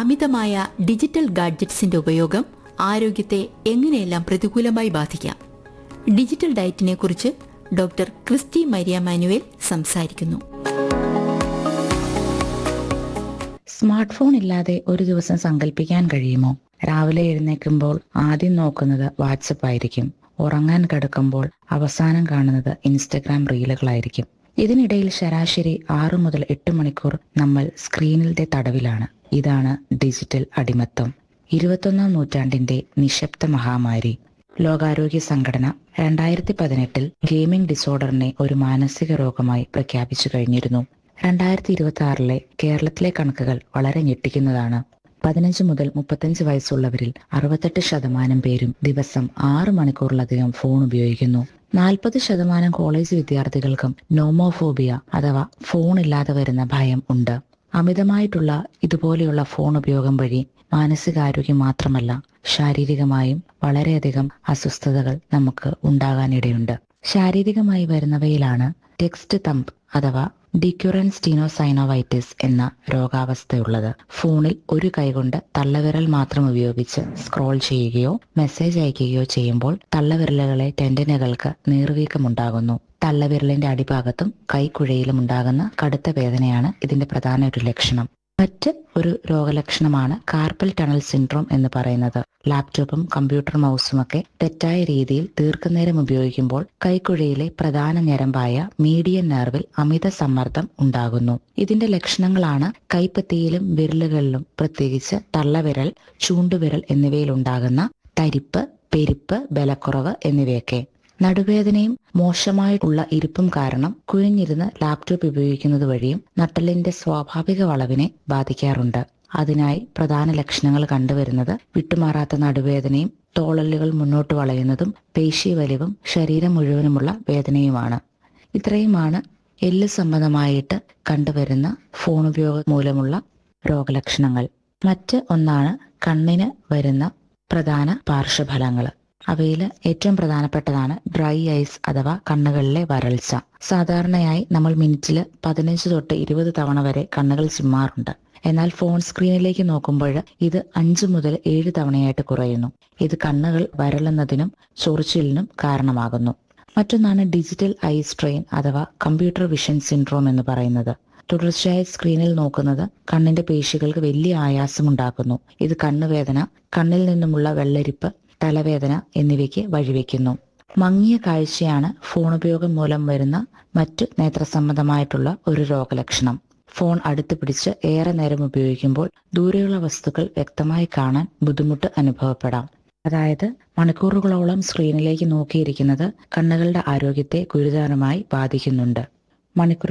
അമിതമായ ഡിജിറ്റൽ ഗാഡ്ജറ്റ്സിന്റെ ഉപയോഗം ആരോഗ്യത്തെ എങ്ങനെയെല്ലാം പ്രതികൂലമായി ബാധിക്കാം ഡിജിറ്റൽ ഡയറ്റിനെ കുറിച്ച് ഡോക്ടർ ക്രിസ്റ്റി മരിയ മാനുവേൽ സംസാരിക്കുന്നു സ്മാർട്ട് ഫോൺ ഇല്ലാതെ ഒരു ദിവസം സങ്കല്പിക്കാൻ കഴിയുമോ രാവിലെ എഴുന്നേൽക്കുമ്പോൾ ആദ്യം നോക്കുന്നത് വാട്സപ്പ് ആയിരിക്കും ഉറങ്ങാൻ കിടക്കുമ്പോൾ അവസാനം കാണുന്നത് ഇൻസ്റ്റഗ്രാം റീലുകളായിരിക്കും ഇതിനിടയിൽ ശരാശരി ആറു മുതൽ എട്ട് മണിക്കൂർ നമ്മൾ സ്ക്രീനിന്റെ തടവിലാണ് ഇതാണ് ഡിജിറ്റൽ അടിമത്തം ഇരുപത്തൊന്നാം നൂറ്റാണ്ടിന്റെ നിശബ്ദ മഹാമാരി ലോകാരോഗ്യ സംഘടന രണ്ടായിരത്തി പതിനെട്ടിൽ ഗെയിമിംഗ് ഡിസോർഡറിനെ ഒരു മാനസിക രോഗമായി പ്രഖ്യാപിച്ചു കഴിഞ്ഞിരുന്നു രണ്ടായിരത്തി ഇരുപത്തി ആറിലെ കേരളത്തിലെ കണക്കുകൾ വളരെ ഞെട്ടിക്കുന്നതാണ് പതിനഞ്ച് മുതൽ മുപ്പത്തഞ്ച് വയസ്സുള്ളവരിൽ അറുപത്തെട്ട് ശതമാനം പേരും ദിവസം ആറ് മണിക്കൂറിലധികം ഫോൺ ഉപയോഗിക്കുന്നു നാൽപ്പത് ശതമാനം കോളേജ് വിദ്യാർത്ഥികൾക്കും നോമോഫോബിയ അഥവാ ഫോൺ ഇല്ലാതെ വരുന്ന ഭയം ഉണ്ട് അമിതമായിട്ടുള്ള ഇതുപോലെയുള്ള ഫോൺ ഉപയോഗം വഴി മാനസികാരോഗ്യം മാത്രമല്ല ശാരീരികമായും വളരെയധികം അസ്വസ്ഥതകൾ നമുക്ക് ഉണ്ടാകാനിടയുണ്ട് ശാരീരികമായി വരുന്നവയിലാണ് ടെക്സ്റ്റ് തമ്പ് അഥവാ ഡിക്യുറൻസ് സ്റ്റീനോസൈനോവൈറ്റിസ് എന്ന രോഗാവസ്ഥയുള്ളത് ഫോണിൽ ഒരു കൈകൊണ്ട് തള്ളവിരൽ മാത്രം ഉപയോഗിച്ച് സ്ക്രോൾ ചെയ്യുകയോ മെസ്സേജ് അയക്കുകയോ ചെയ്യുമ്പോൾ തള്ളവിരലുകളെ ടെൻഡനുകൾക്ക് നീർവീക്കമുണ്ടാകുന്നു തള്ളവിരലിന്റെ അടിഭാഗത്തും കൈക്കുഴയിലും ഉണ്ടാകുന്ന കടുത്ത വേദനയാണ് ഇതിന്റെ പ്രധാന ഒരു ലക്ഷണം മറ്റ് ഒരു രോഗലക്ഷണമാണ് കാർപ്പൽ ടണൽ സിൻഡ്രോം എന്ന് പറയുന്നത് ലാപ്ടോപ്പും കമ്പ്യൂട്ടർ മൗസും ഒക്കെ തെറ്റായ രീതിയിൽ ദീർഘനേരം ഉപയോഗിക്കുമ്പോൾ കൈക്കുഴയിലെ പ്രധാന ഞരമ്പായ മീഡിയൻ നെർവിൽ അമിത സമ്മർദ്ദം ഉണ്ടാകുന്നു ഇതിന്റെ ലക്ഷണങ്ങളാണ് കൈപ്പത്തിയിലും വിരലുകളിലും പ്രത്യേകിച്ച് തള്ളവിരൽ ചൂണ്ടുവിരൽ എന്നിവയിൽ ഉണ്ടാകുന്ന തരിപ്പ് പെരുപ്പ് ബലക്കുറവ് എന്നിവയൊക്കെ നടുവേദനയും മോശമായിട്ടുള്ള ഇരിപ്പും കാരണം കുഴിഞ്ഞിരുന്ന് ലാപ്ടോപ്പ് ഉപയോഗിക്കുന്നത് വഴിയും നട്ടലിന്റെ സ്വാഭാവിക വളവിനെ ബാധിക്കാറുണ്ട് അതിനായി പ്രധാന ലക്ഷണങ്ങൾ കണ്ടുവരുന്നത് വിട്ടുമാറാത്ത നടുവേദനയും തോളലുകൾ മുന്നോട്ട് വളയുന്നതും പേശി വലിവും ശരീരം മുഴുവനുമുള്ള വേദനയുമാണ് ഇത്രയുമാണ് എല്ല് സംബന്ധമായിട്ട് കണ്ടുവരുന്ന ഫോൺ ഉപയോഗം മൂലമുള്ള രോഗലക്ഷണങ്ങൾ മറ്റ് ഒന്നാണ് കണ്ണിന് വരുന്ന പ്രധാന പാർശ്വഫലങ്ങൾ അവയിൽ ഏറ്റവും പ്രധാനപ്പെട്ടതാണ് ഡ്രൈ ഐസ് അഥവാ കണ്ണുകളിലെ വരൾച്ച സാധാരണയായി നമ്മൾ മിനിറ്റിൽ പതിനഞ്ച് തൊട്ട് ഇരുപത് തവണ വരെ കണ്ണുകൾ ചിമ്മാറുണ്ട് എന്നാൽ ഫോൺ സ്ക്രീനിലേക്ക് നോക്കുമ്പോൾ ഇത് അഞ്ച് മുതൽ ഏഴ് തവണയായിട്ട് കുറയുന്നു ഇത് കണ്ണുകൾ വരളുന്നതിനും ചൊറിച്ചിലിനും കാരണമാകുന്നു മറ്റൊന്നാണ് ഡിജിറ്റൽ ഐ സ്ട്രെയിൻ അഥവാ കമ്പ്യൂട്ടർ വിഷൻ സിൻഡ്രോം എന്ന് പറയുന്നത് തുടർച്ചയായി സ്ക്രീനിൽ നോക്കുന്നത് കണ്ണിന്റെ പേശികൾക്ക് വലിയ ആയാസമുണ്ടാക്കുന്നു ഇത് കണ്ണുവേദന കണ്ണിൽ നിന്നുമുള്ള വെള്ളരിപ്പ് തലവേദന എന്നിവയ്ക്ക് വഴിവെക്കുന്നു മങ്ങിയ കാഴ്ചയാണ് ഫോൺ ഉപയോഗം മൂലം വരുന്ന മറ്റു നേത്രസംബന്ധമായിട്ടുള്ള ഒരു രോഗലക്ഷണം ഫോൺ അടുത്ത് പിടിച്ച് ഏറെ നേരം ഉപയോഗിക്കുമ്പോൾ ദൂരെയുള്ള വസ്തുക്കൾ വ്യക്തമായി കാണാൻ ബുദ്ധിമുട്ട് അനുഭവപ്പെടാം അതായത് മണിക്കൂറുകളോളം സ്ക്രീനിലേക്ക് നോക്കിയിരിക്കുന്നത് കണ്ണുകളുടെ ആരോഗ്യത്തെ ഗുരുതരമായി ബാധിക്കുന്നുണ്ട് മണിക്കൂർ